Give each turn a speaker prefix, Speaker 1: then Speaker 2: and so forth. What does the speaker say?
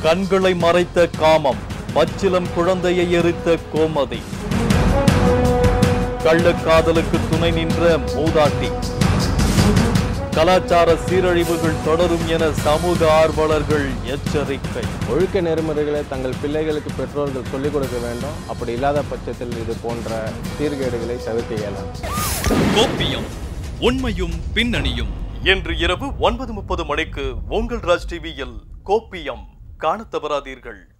Speaker 1: கண்களை மறைத்த காமம் பச்சிலம் குழந்தையை எரித்த கோமதி கள்ளக்காதலுக்கு துணை நின்ற மூதாட்டி கலாச்சார சீரழிவுகள் தொடரும் என சமூக ஆர்வலர்கள் எச்சரிக்கை
Speaker 2: ஒழுக்க நெறிமுறைகளை தங்கள் பிள்ளைகளுக்கு பெற்றோர்கள் சொல்லிக் கொடுக்க வேண்டும் அப்படி இல்லாத பட்சத்தில் இது போன்ற சீர்கேடுகளை தவிர்க்க இயலாம்
Speaker 1: கோப்பியம் உண்மையும் பின்னணியும் இன்று இரவு ஒன்பது முப்பது மணிக்கு உங்கள் ராஜ் டிவியில் கோப்பியம் காணத் தவறாதீர்கள்